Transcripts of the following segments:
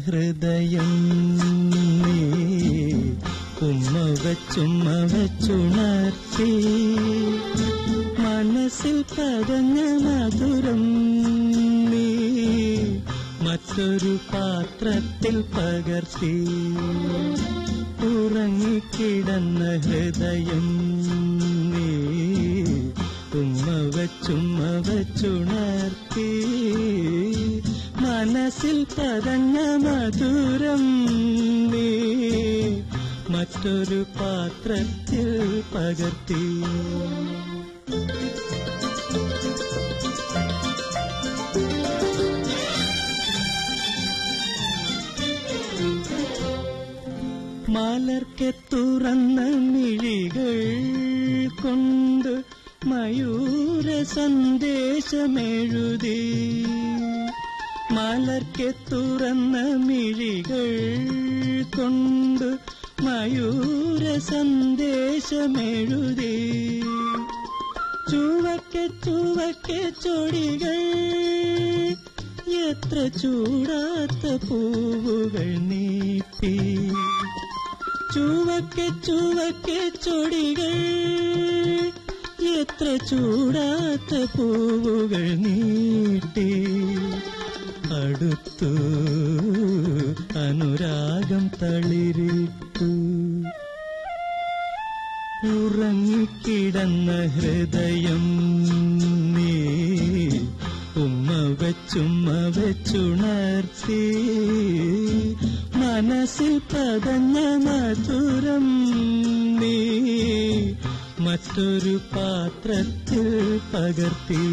ഹൃദയം നീ ഉമ്മ വെച്ചുമ്മ വെച്ചുണർത്തി മനസ്സിൽ പതഞ്ഞ മധുരം നീ മറ്റൊരു പാത്രത്തിൽ പകർത്തി ഉറങ്ങിക്കിടന്ന ഹൃദയം നീ ഉമ്മ വെച്ചുമ്മ വെച്ചുണർത്തി മനസ്സിൽ പതഞ്ഞ മധുരം നീ മറ്റൊരു പാത്രത്തിൽ പകർത്തി മലർക്കെ തുറന്ന മിഴികൾ കൊണ്ട് മയൂര സന്ദേശമെഴുതി മലർക്കെ തുറന്ന മിഴികൾ കൊണ്ട് മയൂര സന്ദേശമെഴുതി ചുവക്കെ ചുവക്കെ ചൊടികൾ എത്ര ചൂടാത്ത പൂവുകൾ നീട്ടി ചുവക്കെ ചുവക്കെ ചൊടികൾ എത്ര ചൂടാത്ത പൂവുകൾ നീട്ടി അടുത്തു അനുരാഗം തളിരിട്ടു ഉറങ്ങിക്കിടന്ന ഹൃദയം നീ ഉമ്മ വെച്ചുമ്മ വെച്ചുണർത്തി മനസ്സിൽ പതഞ്ഞ മധുരം നീ മറ്റൊരു പാത്രത്തിൽ പകർത്തി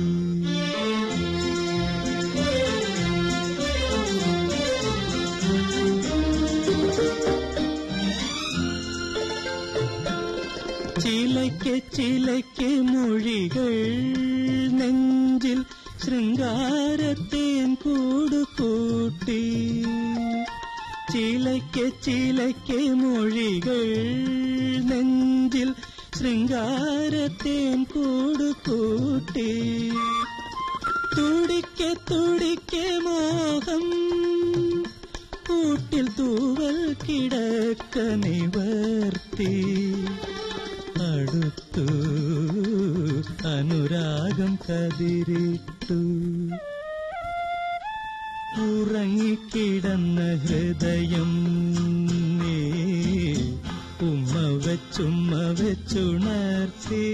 ചിലയ്ക്ക് ചിലയ്ക്ക് മൊഴികൾ നെഞ്ചിൽ ശൃംഗാരത്തേൻ കൂടുകൂട്ടി ചിലയ്ക്ക് ചിലയ്ക്ക് മൊഴികൾ നെഞ്ചിൽ ശൃംഗാരത്തേൻ കൂടുകൂട്ടി തുടിക്കെ തുടിക്കെ മോഹം കൂട്ടിൽ തൂവൽ കിടക്ക നിവർത്തി അടുത്തു അനുരാഗം കതിരിട്ടു ഉറങ്ങിക്കിടന്ന ഹൃദയം നീ ഉമ്മ വെച്ചുമ്മ വെച്ചുണർത്തി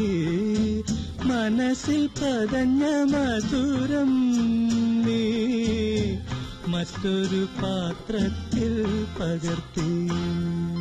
മനസ്സിൽ പതഞ്ഞ മധുരം നീ മറ്റൊരു പാത്രത്തിൽ പകർത്തി